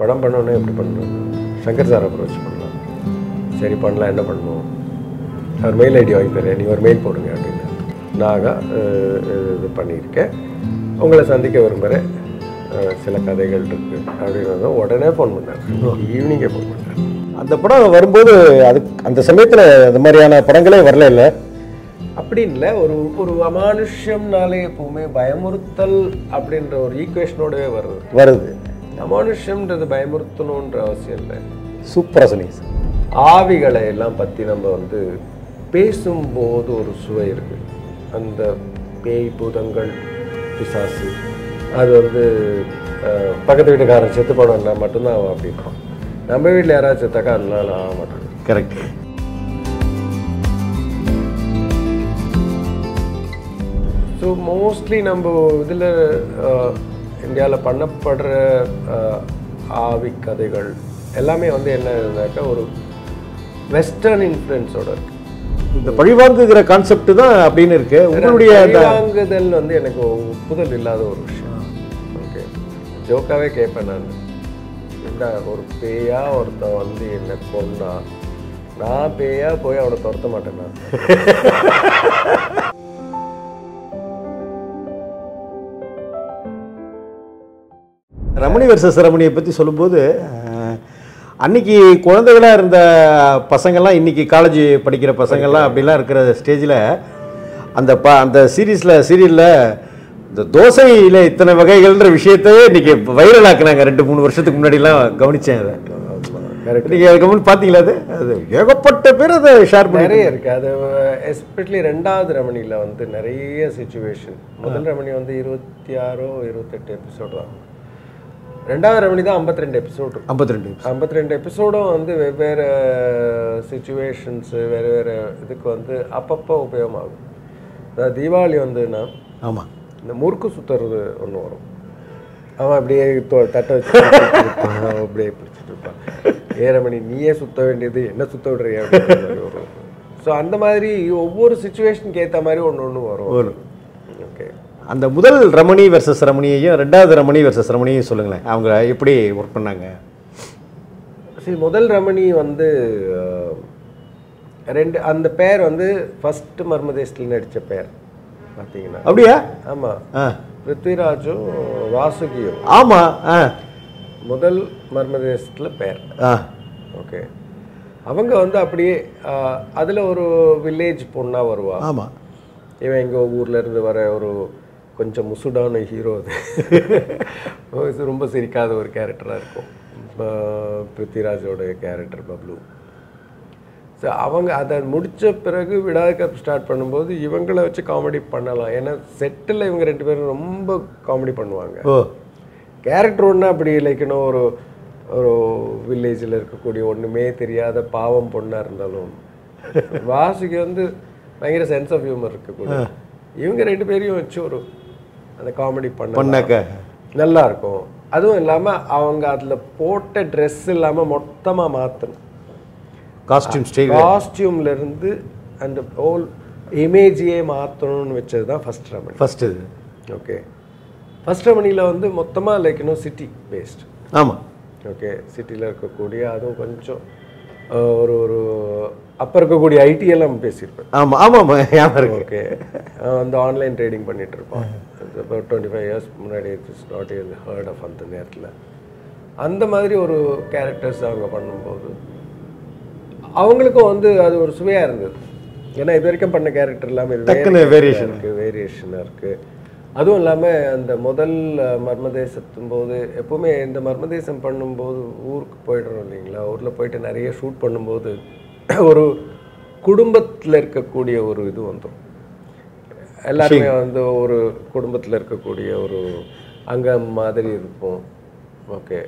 படம் பண்ணோன்னே எப்படி பண்ணணும் சங்கர் சார் அப்ரோச் பண்ணலாம் சரி பண்ணலாம் என்ன பண்ணணும் அவர் மெயில் ஐடி வாங்கி தரேன் நீங்கள் ஒரு மெயில் போடுங்க அப்படின்னு நாகா அஹ், இது பண்ணியிருக்கேன் உங்களை சந்திக்க விரும்புகிறேன் அஹ், சில கதைகள் இருக்குது அப்படின்னு உடனே ஃபோன் பண்ணார் ஈவினிங்கே ஃபோன் பண்ணார் அந்த படம் வரும்போது அது அந்த சமயத்தில் அந்த மாதிரியான படங்களே வரல இல்லை அப்படின்னு இல்லை ஒரு ஒரு அமானுஷ்யம்னாலே எப்பவுமே பயமுறுத்தல் அப்படின்ற ஒரு ஈக்குவேஷனோடவே வருது வருது அமானுஷ்யம்ன்றது பயமுறுத்தணுன்ற அவசியம் இல்லை சூப்பராக சொன்னீங்க சார் ஆவிகளை எல்லாம் பற்றி நம்ம வந்து பேசும்போது ஒரு சுவை இருக்கு அந்த பேய் பூதங்கள் பிசாசு அது வந்து அஹ், பக்கத்து வீட்டுக்காரன் செத்து போனோம்னா மட்டும்தான் அவன் அப்படி இருப்பான் நம்ம வீட்டில் யாராவது செத்தாக்கா அதனால ஆக மாட்டாங்க கரெக்ட் ஸோ மோஸ்ட்லி நம்ம இதில் இந்தியாவில் பண்ணப்படுற அஹ், ஆவி கதைகள் எல்லாமே வந்து என்ன இருந்தாக்கா ஒரு வெஸ்டர்ன் இன்ஃப்ளூயன்ஸோட இருக்கு இந்த பழிவாங்குகிற கான்செப்ட் தான் அப்படின்னு இருக்கு உங்களுடைய அந்த வாங்குதல் வந்து எனக்கு ஒப்புதல் இல்லாத ஒரு விஷயம் ஓகே ஜோக்காவே கேட்பேன் நான் என்ன ஒரு பேயா ஒருத்தன் வந்து என்ன கொன்னா நான் பேயா போய் அவனை துரத்த மாட்டேன் நான் ரமணி வர்சஸ் ரமணியை பற்றி சொல்லும்போது அஹ், அன்னைக்கு குழந்தைகளா இருந்த பசங்கள்லாம் இன்னைக்கு காலேஜ் படிக்கிற பசங்கள்லாம் அப்படிலாம் இருக்கிற ஸ்டேஜில் அந்த ப அந்த சீரீஸில் சீரியலில் இந்த தோசையில் இத்தனை வகைகள்ன்ற விஷயத்தையே இன்னைக்கு வைரல் ஆக்குனாங்க ரெண்டு மூணு வருஷத்துக்கு முன்னாடிலாம் கவனிச்சேன் அதை கரெக்ட் நீங்கள் அதுக்கு முன்னாடி பார்த்தீங்களா அது அது ஏகப்பட்ட பேர் அதை ஷேர் பண்ணி நிறைய இருக்கு அது எஸ்பெஷலி ரெண்டாவது ரமணியில் வந்து நிறைய சுச்சுவேஷன் முதல் ரமணி வந்து இருபத்தி ஆறோ இருபத்தெட்டு எபிசோடு தான் ரெண்டாவது ரமணி தான் 52 ரெண்டு எபிசோடு ஐம்பத்தி ரெண்டு ஐம்பத்தி ரெண்டு எபிசோடும் வந்து வெவ்வேறு சுச்சுவேஷன்ஸு வேறு வேறு இதுக்கு வந்து அப்பப்போ உபயோகமாகும் அதாவது தீபாவளி வந்துன்னா ஆமாம் இந்த முறுக்கு சுத்துறது ஒன்று வரும் அவன் அப்படியே தொ- தட்டை வச்சு சுத்திட்டு இருப்பான். அவன் அப்படியே பிடிச்சிட்டு இருப்பான் ஏறமணி நீயே சுத்த வேண்டியது என்ன சுத்த விடுறியா அப்படின்ற மாதிரி வரும் ஸோ அந்த மாதிரி ஒவ்வொரு சுச்சுவேஷனுக்கு ஏற்ற மாதிரி ஒன்று ஒன்று வரும் ஓகே அந்த முதல் ரமணி வெர்சஸ் ரமணியையும் ரெண்டாவது ரமணி வெர்சஸ் ரமணியையும் சொல்லுங்களேன் அவங்க எப்படி ஒர்க் பண்ணாங்க சரி முதல் ரமணி வந்து அஹ், ரெண்டு அந்த பேர் வந்து ஃபர்ஸ்ட் மர்மதேசத்தில் நடித்த பேர் பார்த்தீங்கன்னா அப்படியா ஆமாம் ஆ பிருத்விராஜும் வாசுகியும் ஆமாம் ஆ முதல் மர்மதேசத்தில் பேர் ஆ ஓகே அவங்க வந்து அப்படியே அதில் ஒரு வில்லேஜ் பொண்ணாக வருவா ஆமாம் இவன் எங்கள் ஊர்ல இருந்து வர ஒரு கொஞ்சம் முசுடான ஹீரோ அது இது ரொம்ப சிரிக்காத ஒரு கேரக்டராக இருக்கும் ஆஹ் பிருத்திராஜோட கேரக்டர் பப்ளு ஸோ அவங்க அதை முடிச்ச பிறகு விடாத கப் ஸ்டார்ட் பண்ணும்போது இவங்கள வச்சு காமெடி பண்ணலாம் ஏன்னா செட்டில் இவங்க ரெண்டு பேரும் ரொம்ப காமெடி பண்ணுவாங்க ஓ கேரக்டர் ஒன்று அப்படி லைக்கணும் ஒரு ஒரு வில்லேஜில் இருக்கக்கூடிய ஒன்றுமே தெரியாத பாவம் பொண்ணாக இருந்தாலும் வாசுக்கு வந்து பயங்கர சென்ஸ் ஆஃப் ஹியூமர் இருக்கக்கூடிய இவங்க ரெண்டு பேரையும் வச்சு ஒரு அந்த காமெடி பண்ண பண்ணாக்க நல்லா இருக்கும் அதுவும் இல்லாமல் அவங்க அதில் போட்ட ட்ரெஸ் இல்லாமல் மொத்தமாக மாற்றணும் காஸ்டியூம் ஸ்டைல் காஸ்டியூம்ல இருந்து அந்த ஹோல் இமேஜையே மாற்றணும்னு வச்சது தான் ஃபர்ஸ்ட் ரமணி ஃபர்ஸ்ட் இது ஓகே ஃபர்ஸ்ட் ரமணியில் வந்து மொத்தமாக லைக் இன்னும் சிட்டி பேஸ்ட் ஆமாம் ஓகே சிட்டியில் இருக்கக்கூடிய அதுவும் கொஞ்சம் அஹ், ஒரு ஒரு அப்போ இருக்கக்கூடிய ஐடி எல்லாம் பேசியிருப்பேன் ஆமாம் ஆமாம் ஞாபகம் இருக்கு ஓகே அவன் வந்து ஆன்லைன் ட்ரேடிங் பண்ணிட்டு இருப்பான் இப்போ டுவெண்ட்டி ஃபைவ் இயர்ஸ் முன்னாடி இட்ஸ் நாட் ஹர்ட் ஆஃப் அந்த நேரத்தில் அந்த மாதிரி ஒரு கேரக்டர்ஸ் அவங்க பண்ணும்போது அவங்களுக்கும் வந்து அது ஒரு சுவையாக இருந்தது ஏன்னா இது வரைக்கும் பண்ண கேரக்டர் எல்லாமே இது டக்குன்னு வேற variation. இருக்கு வேரியேஷனாக இருக்கு அதுவும் இல்லாமல் அந்த முதல் அஹ், மர்மதேசத்தும் போது எப்பவுமே இந்த மர்மதேசம் பண்ணும்போது ஊருக்கு போயிடுறோம் இல்லைங்களா ஊரில் போயிட்டு நிறைய ஷூட் பண்ணும்போது ஒரு குடும்பத்தில் இருக்கக்கூடிய ஒரு இது வந்துடும் எல்லாருமே வந்து ஒரு குடும்பத்தில் இருக்கக்கூடிய ஒரு அங்கம் மாதிரி இருப்போம் ஓகே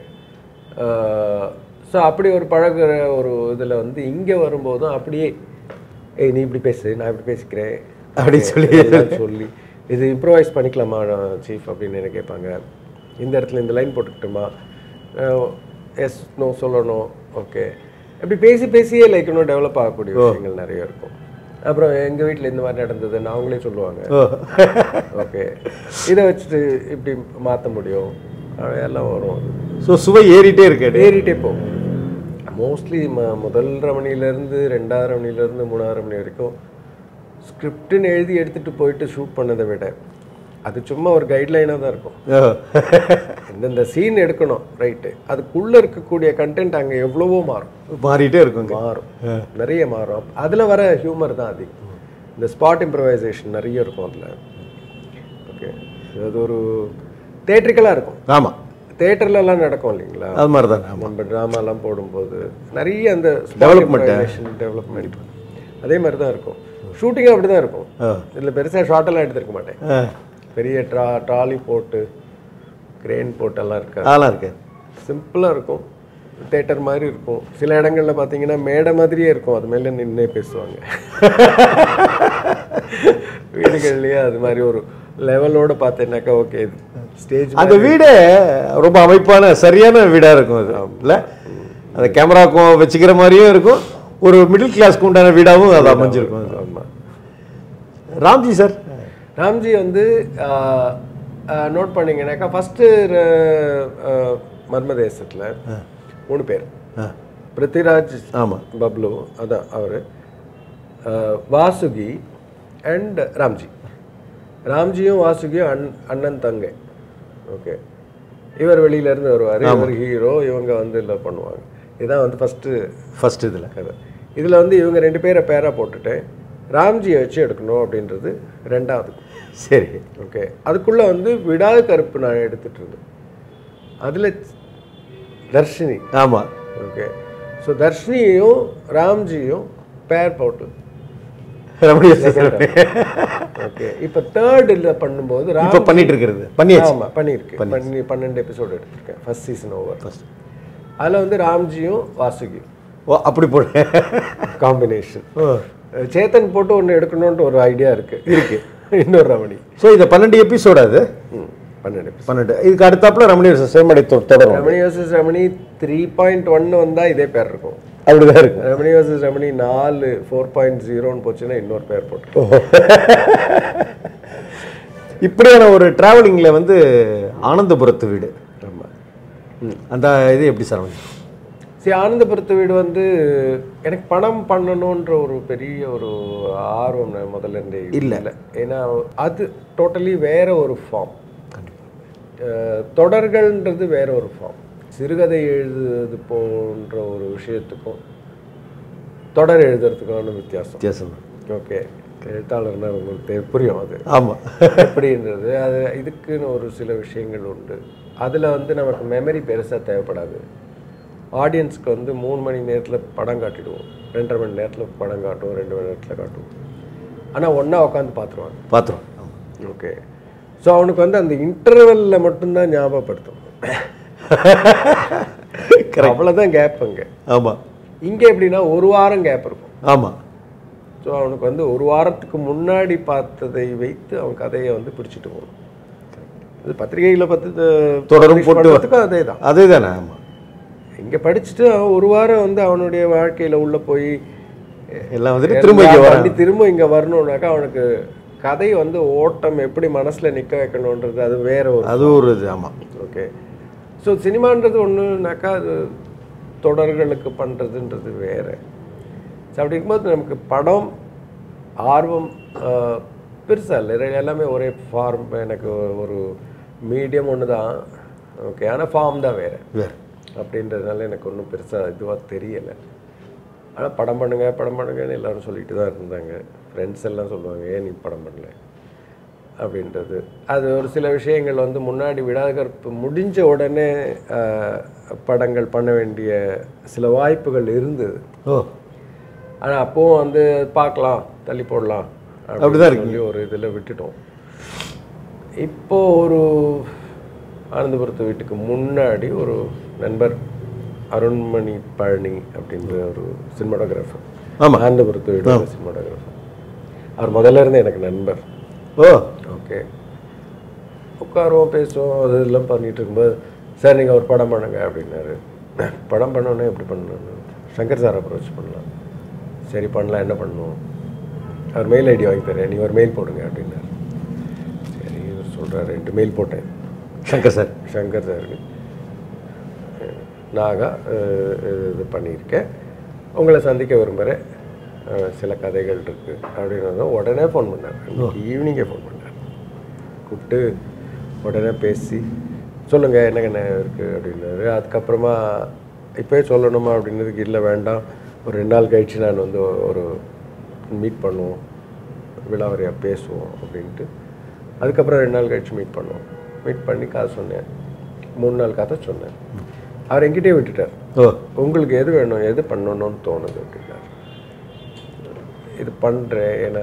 ஸோ அப்படி ஒரு பழகுற ஒரு இதில் வந்து இங்கே வரும்போதும் அப்படியே ஏய் நீ இப்படி பேசு நான் இப்படி பேசிக்கிறேன் அப்படி சொல்லி. எல்லாம் சொல்லி இது இம்ப்ரோவைஸ் பண்ணிக்கலாமா சீஃப் அப்படின்னு என்ன கேட்பாங்க இந்த இடத்துல இந்த லைன் போட்டுக்கிட்டுமா எஸ் நோ சொல்லணும் ஓகே அப்படி பேசி பேசியே லைக் இன்னும் டெவலப் ஆகக்கூடிய விஷயங்கள் நிறைய இருக்கும் அப்புறம் எங்கள் வீட்டில் இந்த மாதிரி நடந்ததுன்னு அவங்களே சொல்லுவாங்க ஓ ஓகே இதை வச்சுட்டு இப்படி மாற்ற முடியும் அது எல்லாம் வரும் அது ஸோ சுவை ஏறிட்டே இருக்கு ஏறிட்டே போகும் மோஸ்ட்லி ம முதல் ரமணியிலேருந்து ரெண்டாவது ரமணியிலேருந்து மூணாவது ரமணி வரைக்கும் ஸ்கிரிப்டுன்னு எழுதி எடுத்துகிட்டு போயிட்டு ஷூட் பண்ணதை விட அது சும்மா ஒரு கைட்லைனாக தான் இருக்கும் ஓ. இந்தந்த சீன் எடுக்கணும் ரைட்டு அதுக்குள்ளே இருக்கக்கூடிய கண்டென்ட் அங்கே எவ்வளவோ மாறும் மாறிட்டே இருக்குங்க மாறும் நிறைய மாறும் அதில் வர ஹியூமர் தான் அதிகம் இந்த ஸ்பாட் இம்ப்ரவைசேஷன் நிறைய இருக்கும் அதில் ஓகே அது ஒரு தேட்ரிக்கலாக இருக்கும் ஆமாம் தேட்டர்லலாம் நடக்கும் இல்லைங்களா அது மாதிரி தானே நம்ம ட்ராமாலாம் போடும்போது நிறைய அந்த Development. டெவலப்மெண்ட் அதே மாதிரி தான் இருக்கும் ஷூட்டிங்கும் அப்படி தான் இருக்கும் ஆ. இதில் பெருசாக ஷார்ட்டெல்லாம் எடுத்திருக்க மாட்டேன் ஆ பெரிய ட்ரா ட்ராலி போட்டு கிரேன் போட்டெல்லாம் இருக்காது அதெல்லாம் இருக்கு சிம்பிளாக இருக்கும் தேட்டர் மாதிரி இருக்கும் சில இடங்கள்ல பார்த்தீங்கன்னா மேடை மாதிரியே இருக்கும் அது மேலே நின்னே பேசுவாங்க வீடுகள்லேயே அது மாதிரி ஒரு லெவலோட பார்த்தேன்னாக்கா ஓகே ஸ்டேஜ் அந்த வீடு ரொம்ப அமைப்பான சரியான வீடாக இருக்கும் அது இல்லை அந்த கேமராக்கும் வச்சுக்கிற மாதிரியும் இருக்கும் ஒரு மிடில் கிளாஸ்க்கு உண்டான வீடாகவும் அது அமைஞ்சிருக்கும் அது. ஆமாம் ராம்ஜி சார் ராம்ஜி வந்து நோட் பண்ணீங்கன்னாக்கா ஃபஸ்ட்டு மர்மதேசத்தில் மூணு பேர் ஆ பிருத்திராஜ் ஆமாம் பப்ளு அதான் அவர் வாசுகி அண்ட் ராம்ஜி ராம்ஜியும் வாசுகியும் அண் அண்ணன் தங்கை ஓகே இவர் வெளியில இருந்து வருவார் இவர் ஹீரோ இவங்க வந்து இல்லை பண்ணுவாங்க இதுதான் வந்து ஃபஸ்ட்டு ஃபர்ஸ்ட் இதில் கதை இதில் வந்து இவங்க ரெண்டு பேரை பேராக போட்டுட்டேன் ராம்ஜியை வச்சு எடுக்கணும் அப்படின்றது ரெண்டாவது சரி ஓகே அதுக்குள்ளே வந்து விடாத கருப்பு நான் எடுத்துட்டு இருந்தேன் அதில் தர்ஷினி ஆமாம் ஓகே ஸோ தர்ஷினியையும் ராம்ஜியும் பேர் போட்டு ரமணிய சார் ஓகே இப்போ தேர்ட் இல்லை பண்ணும்போது ராம் இப்போ பண்ணிட்டு இருக்கிறது பண்ணியாச்சு ஆமாம் பண்ணியிருக்கு பண்ணி பன்னெண்டு எபிசோடு எடுத்திருக்கேன் ஃபர்ஸ்ட் சீசன் ஓவர் அதில் வந்து ராம்ஜியும் வாசுகியும் ஓ அப்படி போடு காம்பினேஷன் ஓ சேத்தன் போட்டு ஒன்று எடுக்கணும்னு ஒரு ஐடியா இருக்கு இருக்கு இன்னொரு ரமணி ஸோ இதை பன்னெண்டு எபிசோடு அது ம் பன்னெண்டு episode. பன்னெண்டு இதுக்கு அடுத்தாப்புல ரமணி சேமடை தொடரும் Ramani versus Ramani three point one வந்தால் இதே பேர் இருக்கும் அப்படிதான் இருக்கும் ரமணி வர்சஸ் ரமணி நாலு ஃபோர் பாயிண்ட் ஜீரோன்னு போச்சுன்னா இன்னொரு பேர் போட்டு இப்படியான ஒரு டிராவலிங்கில் வந்து ஆனந்தபுரத்து வீடு ஆமாம் அந்த இது எப்படி சார் அமைஞ்சு? சரி ஆனந்தபுரத்து வீடு வந்து எனக்கு பணம் பண்ணணுன்ற ஒரு பெரிய ஒரு ஆர்வம் நான் முதல்ல இருந்தே இல்ல. இல்லை ஏன்னா அது டோட்டலி வேற ஒரு ஃபார்ம் தொடர்கள்ன்றது வேற ஒரு ஃபார்ம் சிறுகதை எழுதுறது போன்ற ஒரு விஷயத்துக்கும் தொடர் எழுதுறதுக்கான வித்தியாசம் வித்தியாசம் ஓகே எழுத்தாளர்னா உங்களுக்கு தெ- புரியும் அது ஆமாம் எப்படின்றது அது இதுக்குன்னு ஒரு சில விஷயங்கள் உண்டு அதில் வந்து நமக்கு மெமரி பெருசாக தேவைப்படாது ஆடியன்ஸ்க்கு வந்து மூணு மணி நேரத்தில் படம் காட்டிடுவோம் ரெண்டரை மணி நேரத்தில் படம் காட்டுவோம் ரெண்டு மணி நேரத்தில் காட்டுவோம் ஆனால் ஒன்றா உட்காந்து பார்த்துருவாங்க பார்த்துருவோம் ஓகே ஸோ அவனுக்கு வந்து அந்த இன்டர்வெல்லில் மட்டும்தான் ஞாபகப்படுத்தும் அவ்வளோதான் கேப் அங்கே ஆமாம் இங்கே எப்படின்னா ஒரு வாரம் கேப் இருக்கும் ஆமாம் ஸோ அவனுக்கு வந்து ஒரு வாரத்துக்கு முன்னாடி பார்த்ததை வைத்து அவன் கதையை வந்து பிடிச்சிட்டு போகணும் இது பத்திரிகையில் பார்த்து தொடரும் போட்டு போட்டுக்கும் அதே தான் அதே தானே ஆமாம் இங்கே படிச்சுட்டு அவன் ஒரு வாரம் வந்து அவனுடைய வாழ்க்கையில் உள்ளே போய் எல்லாம் வந்துட்டு திரும்ப இங்கே எல்லாம் வர தாண்டி திரும்ப இங்கே வரணும்னாக்கா அவனுக்கு கதை வந்து ஓட்டம் எப்படி மனசில் நிற்க வைக்கணுன்றது அது வேற ஒரு அது ஒரு இது ஆமாம் ஓகே ஸோ சினிமான்றது ஒன்றுனாக்கா அது தொடர்களுக்கு பண்ணுறதுன்றது வேறு ஸோ அப்படி இருக்கும்போது நமக்கு படம் ஆர்வம் பெருசாக இல்லை ரெ- எல்லாமே ஒரே ஃபார்ம் எனக்கு ஒரு மீடியம் ஒன்று தான் ஓகே ஆனால் ஃபார்ம் தான் வேறு வேறு அப்படின்றதுனால எனக்கு ஒன்றும் பெருசாக இதுவாக தெரியலை ஆனால் படம் பண்ணுங்க படம் பண்ணுங்கன்னு எல்லாரும் சொல்லிட்டு தான் இருந்தாங்க ஃப்ரெண்ட்ஸ் எல்லாம் சொல்லுவாங்க ஏன் நீ படம் பண்ணல அப்படின்றது அது ஒரு சில விஷயங்கள் வந்து முன்னாடி விடாகற்பு முடிஞ்ச உடனே ஆஹ், படங்கள் பண்ண வேண்டிய சில வாய்ப்புகள் இருந்தது ஓ ஆனால் அப்போவும் வந்து பார்க்கலாம் தள்ளி போடலாம் அப்படிதான் அப்படின்னு சொல்லி ஒரு இதில் விட்டுட்டோம் இப்போ ஒரு ஆனந்தபுரத்து வீட்டுக்கு முன்னாடி ஒரு நண்பர் அருண்மணி பழனி அப்படின்ற ஒரு சினிமாட்டோகிராஃபர் ஆமாம் ஆனந்தபுரத்து வீடு சினிமாட்டோகிராஃபர் அவர் முதல்ல இருந்து எனக்கு நண்பர் ஓ ஓகே உட்காருவோம் பேசுவோம் அது இதெல்லாம் பண்ணிட்டு இருக்கும்போது சார் நீங்கள் ஒரு படம் பண்ணுங்க அப்படின்னாரு படம் பண்ணோன்னே எப்படி பண்ணணும் சங்கர் சார் அப்ரோச் பண்ணலாம் சரி பண்ணலாம் என்ன பண்ணணும் அவர் மெயில் ஐடி வாங்கி தரேன் நீங்கள் ஒரு மெயில் போடுங்க அப்படின்னாரு சரி இவர் சொல்கிறார் ரெண்டு மெயில் போட்டேன் சங்கர் சார் சங்கர் சாருக்கு நாகா அஹ், இது பண்ணியிருக்கேன் உங்களை சந்திக்க விரும்புகிறேன் அஹ், சில கதைகள் இருக்குது அப்படின்னு உடனே ஃபோன் பண்ணார் ஈவினிங்கே ஃபோன் பண்ணார் கூப்பிட்டு உடனே பேசி சொல்லுங்கள் என்ன என்ன இருக்குது அப்படின்னாரு அதுக்கப்புறமா இப்போயே சொல்லணுமா அப்படின்னதுக்கு இல்லை வேண்டாம் ஒரு ரெண்டு நாள் கழிச்சு நான் வந்து ஒரு மீட் பண்ணுவோம் விழாவரியாக பேசுவோம் அப்படின்ட்டு அதுக்கப்புறம் ரெண்டு நாள் கழிச்சு மீட் பண்ணுவோம் மீட் பண்ணி கதை சொன்னேன் மூணு நாள் கதை சொன்னேன் அவர் என்கிட்டயே விட்டுட்டார் ஓ உங்களுக்கு எது வேணும் எது பண்ணணும்னு தோணுது அப்படின்னாரு இது பண்ணுறேன் ஏன்னா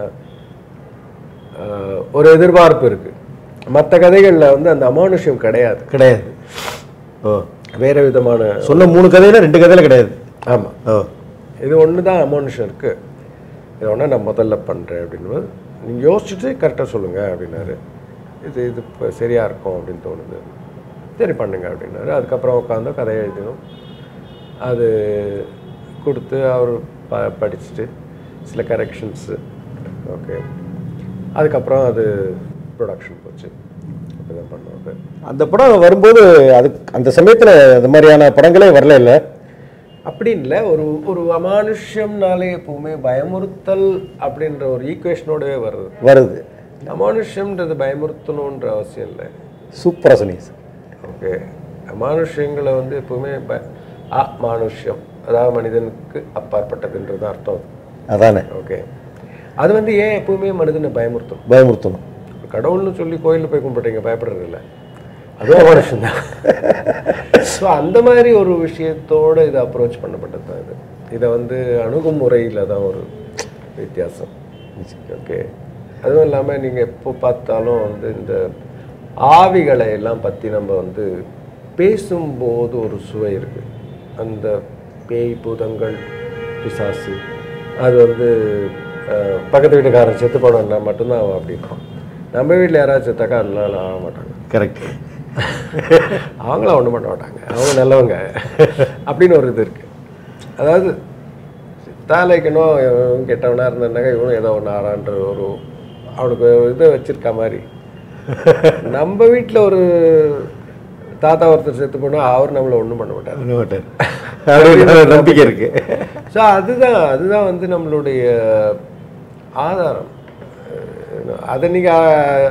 ஆஹ், ஒரு எதிர்பார்ப்பு இருக்கு மற்ற கதைகளில் வந்து அந்த அமானுஷ்யம் கிடையாது கிடையாது ஓ வேற விதமான சொன்ன மூணு கதையில ரெண்டு கதையில கிடையாது ஆமாம் ஓ இது ஒன்று தான் அமானுஷம் இருக்கு இது ஒன்று நான் முதல்ல பண்ணுறேன் அப்படின்னு நீங்கள் யோசிச்சுட்டு கரெக்டாக சொல்லுங்கள் அப்படின்னாரு இது இது இப்போ சரியாக இருக்கும் அப்படின்னு தோணுது சரி பண்ணுங்க அப்படின்னாரு அதுக்கப்புறம் உட்காந்து கதையை எழுதினோம் அது கொடுத்து அவர் ப படிச்சுட்டு சில கரெக்ஷன்ஸு ஓகே அதுக்கப்புறம் அது ப்ரொடக்ஷன் போச்சு அப்படிதான் பண்ணுவாங்க அந்த படம் வரும்போது அது அந்த சமயத்துல அந்த மாதிரியான படங்களே வரல இல்ல அப்படின்னு இல்லை ஒரு ஒரு அமானுஷ்யம்னாலே எப்பவுமே பயமுறுத்தல் அப்படின்ற ஒரு ஈக்குவேஷனோடவே வருது வருது அமானுஷ்யம்ன்றது பயமுறுத்தணுன்ற அவசியம் இல்லை சூப்பரா சொன்னீங்க சார் ஓகே அமானுஷ்யங்களை வந்து எப்பவுமே ப அ மானுஷ்யம் அதாவது மனிதனுக்கு அப்பாற்பட்டதுன்றது அர்த்தம் அதானே ஓகே அது வந்து ஏன் எப்பவுமே மனிதனை பயமுறுத்தணும் பயமுறுத்தணும் ஒரு கடவுள்னு சொல்லி கோயிலில் போய் கும்பிட்றீங்க பயப்படுறது இல்லை அதுவும் அமானுஷ்யம் தான் ஸோ அந்த மாதிரி ஒரு விஷயத்தோட இது அப்ரோச் பண்ணப்பட்டது தான் இது இதை வந்து அணுகுமுறையில் தான் ஒரு வித்தியாசம் ஓகே அதுவும் இல்லாமல் நீங்கள் எப்போ பார்த்தாலும் வந்து இந்த ஆவிகளை எல்லாம் பற்றி நம்ம வந்து பேசும்போது ஒரு சுவை இருக்குது அந்த பேய் பூதங்கள் பிசாசு அது வந்து அஹ், பக்கத்து வீட்டுக்காரன் செத்து போனோம்னா மட்டும்தான் அவன் அப்படி இருப்பான் நம்ம வீட்டில் யாராவது செத்தாக்கா அதெல்லாம் ஆக மாட்டாங்க கரெக்ட் அவங்களும் ஒன்றும் பண்ண மாட்டாங்க அவங்க நல்லவங்க அப்படின்னு ஒரு இது இருக்கு அதாவது தாலைக்கணும் இவன் கெட்டவனா இருந்தானாக்கா இவனும் ஏதோ ஒன்று ஆறான்ற ஒரு அவனுக்கு ஒரு இதை வச்சிருக்க மாதிரி நம்ம வீட்டில் ஒரு தாத்தா ஒருத்தர் செத்து போனால் அவர் நம்மளை ஒன்றும் பண்ண மாட்டார் அப்படி ஒரு நம்பிக்கை இருக்கு ஸோ அதுதான் அதுதான் வந்து நம்மளுடைய ஆதாரம் அஹ் அதை நீங்கள்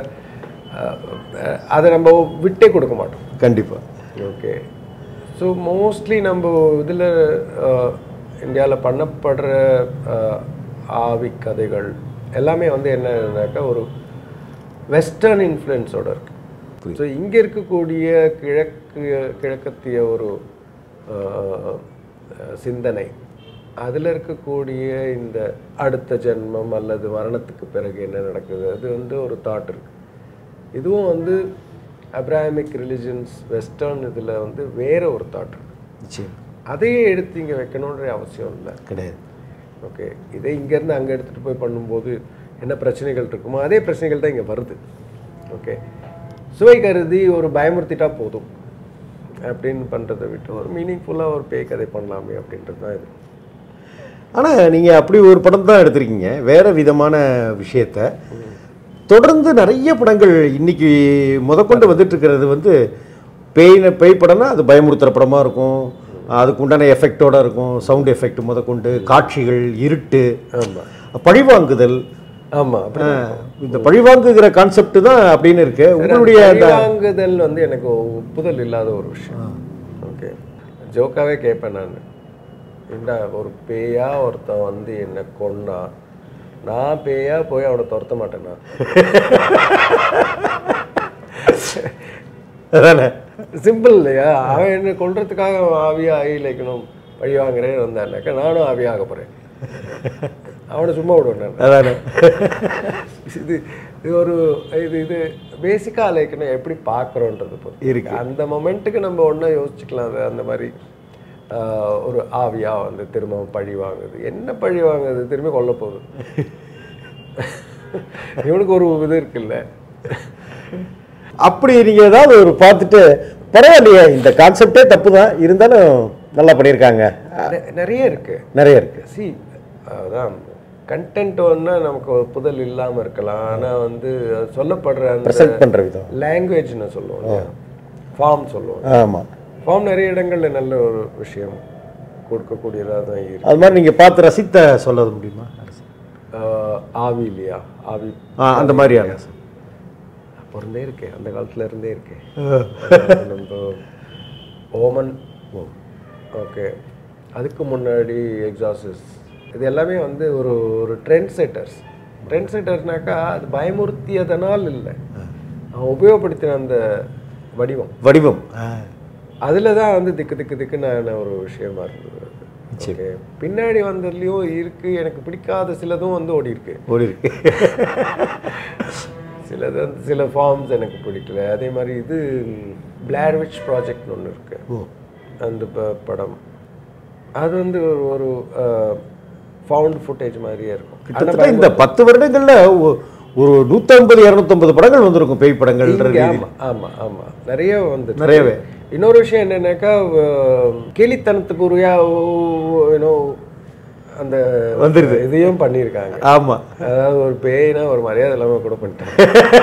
அதை நம்ம விட்டே கொடுக்க மாட்டோம் கண்டிப்பா ஓகே ஸோ மோஸ்ட்லி நம்ம இதில் இந்தியாவில் பண்ணப்படுற அஹ், ஆவி கதைகள் எல்லாமே வந்து என்னன்னாக்கா ஒரு வெஸ்டர்ன் இன்ஃப்ளூயன்ஸோட இருக்கு ஸோ இங்கே இருக்கக்கூடிய கிழக்கு கிழக்கத்திய ஒரு அஹ், சிந்தனை அதில் இருக்கக்கூடிய இந்த அடுத்த ஜென்மம் அல்லது மரணத்துக்கு பிறகு என்ன நடக்குது அது வந்து ஒரு தாட் இருக்கு இதுவும் வந்து அப்ராஹமிக் ரிலிஜன்ஸ் வெஸ்டர்ன் இதில் வந்து வேற ஒரு தாட் இருக்கு நிச்சயம் அதையே எடுத்து இங்கே வைக்கணுன்ற அவசியம் இல்லை கிடையாது ஓகே இதை இங்கேருந்து அங்கே எடுத்துகிட்டு போய் பண்ணும்போது என்ன பிரச்சனைகள் இருக்குமோ அதே பிரச்சனைகள் தான் இங்கே வருது ஓகே சுவை கருதி ஒரு பயமுறுத்திட்டா போதும் அப்படின்னு பண்ணுறதை விட்டு ஒரு மீனிங்ஃபுல்லாக ஒரு பேய் கதை பண்ணலாமே அப்படின்றது தான் இது ஆனா நீங்க அப்படி ஒரு படம் தான் எடுத்திருக்கீங்க வேற விதமான விஷயத்த தொடர்ந்து நிறைய படங்கள் இன்னைக்கு முதற்கொண்டு வந்துட்டு இருக்கிறது வந்து பேய் பேய் படம்னா அது பயமுறுத்துற படமா இருக்கும் அதுக்கு உண்டான எஃபெக்டோட இருக்கும் சவுண்ட் எஃபெக்ட் முதற்கொண்டு காட்சிகள் இருட்டு ஆமாம் பழிவாங்குதல் ஆமாம் அப்படி இந்த பழிவாங்குகிற கான்செப்ட் தான் அப்படின்னு இருக்கு உங்களுடைய அந்த வாங்குதல் வந்து எனக்கு ஒப்புதல் இல்லாத ஒரு விஷயம் ஓகே ஜோக்காவே கேட்பேன் நான் இந்த ஒரு பேயா ஒருத்தன் வந்து என்னை கொன்னா நான் பேயா போய் அவனை துரத்த மாட்டேனா அதானே சிம்பிள் இல்லையா அவன் என்ன கொல்றதுக்காக அவன் ஆவியா ஆகி லைக்கணும் பழி வாங்குறேன்னு வந்தான்னாக்கா நானும் ஆவியாக போகிறேன் அவனை சும்மா விடுவேன் நான் அதானே இது இது ஒரு இது இது பேசிக்காக லைக்கணும் எப்படி பார்க்குறோன்றது பொறுத்து இருக்கு. அந்த மொமெண்ட்டுக்கு நம்ம ஒன்றா யோசிச்சுக்கலாம் அது அந்த மாதிரி ஆஹ், ஒரு ஆவியா வந்து திரும்பவும் பழி வாங்குது என்ன பழி வாங்குது திரும்பி கொல்ல போகுது இவனுக்கு ஒரு இது இருக்குல்ல அப்படி நீங்க ஏதாவது ஒரு பார்த்துட்டு பரவாயில்லையே இந்த கான்செப்டே தப்பு தான் இருந்தாலும் நல்லா பண்ணியிருக்காங்க நெ- நிறைய இருக்கு நிறைய இருக்கு சி அதான் கண்டென்ட் ஒன்றா நமக்கு ஒரு புதல் இல்லாமல் இருக்கலாம் ஆனால் வந்து அது சொல்லப்படுற அந்த ப்ரெசென்ட் பண்ற விதம் லாங்குவேஜ்னு சொல்லுவோம் ஃபார்ம் சொல்லுவோம் ஆமா ஃபார்ம் நிறைய இடங்கள்ல நல்ல ஒரு விஷயம் கொடுக்கக்கூடியதாக தான் இருக்கு அது மாதிரி நீங்கள் பார்த்து ரசித்த சொல்ல முடியுமா ஆஹ் ஆவி இல்லையா ஆவி ஆ அந்த மாதிரியான பிறந்தே இருக்கேன் அந்த காலத்துல இருந்தே இருக்கேன் நம்ம ஓமன் ஓகே அதுக்கு முன்னாடி எக்ஸாசிஸ் இது எல்லாமே வந்து ஒரு ஒரு ட்ரெண்ட் செட்டர்ஸ் ட்ரெண்ட் செட்டர்னாக்கா அது பயமுறுத்தியதனால் இல்லை அவன் உபயோகப்படுத்தின அந்த வடிவம் வடிவம் அதில் தான் வந்து திக்கு திக்கு திக்குன்னு ஒரு விஷயமா இருந்தது ஓகே பின்னாடி வந்ததுலேயும் இருக்கு எனக்கு பிடிக்காத சிலதும் வந்து ஓடி இருக்கு ஓடி இருக்கு சிலது வந்து சில ஃபார்ம்ஸ் எனக்கு பிடிக்கல அதே மாதிரி இது பிளார்விச் ப்ராஜெக்ட்னு ஒன்று இருக்கு ஓ அந்த ப- படம் அது வந்து ஒரு ஒரு ஃபவுண்ட் ஃபுட்டேஜ் மாதிரியே இருக்கும் கிட்டத்தட்ட இந்த பத்து வருடங்கள்ல ஒ- ஒரு நூற்றம்பது இரநூத்தம்பது படங்கள் வந்திருக்கும் பேய் படங்கள்ன்ற இங்க ரீதியில். ஆமா ஆமா ஆமா நிறைய வந்து நிறையவே. இன்னொரு விஷயம் என்னன்னாக்கா அஹ், கேலித்தனத்துக்கு உரியா ஏன்னோ அந்த வந்துருது. இதையும் பண்ணியிருக்காங்க ஆமா அதாவது ஒரு பேய்னா ஒரு மரியாதை இல்லாம கூட பண்ணிட்டாங்க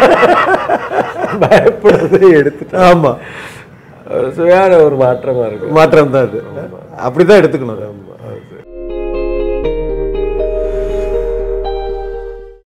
பயப்படுறதை எடுத்துட்டாங்க ஆமா ஒரு சுவையான ஒரு மாற்றமா இருக்கு மாற்றம் தான் அது அப்படிதான் எடுத்துக்கணும் அது. ஆமா, அது.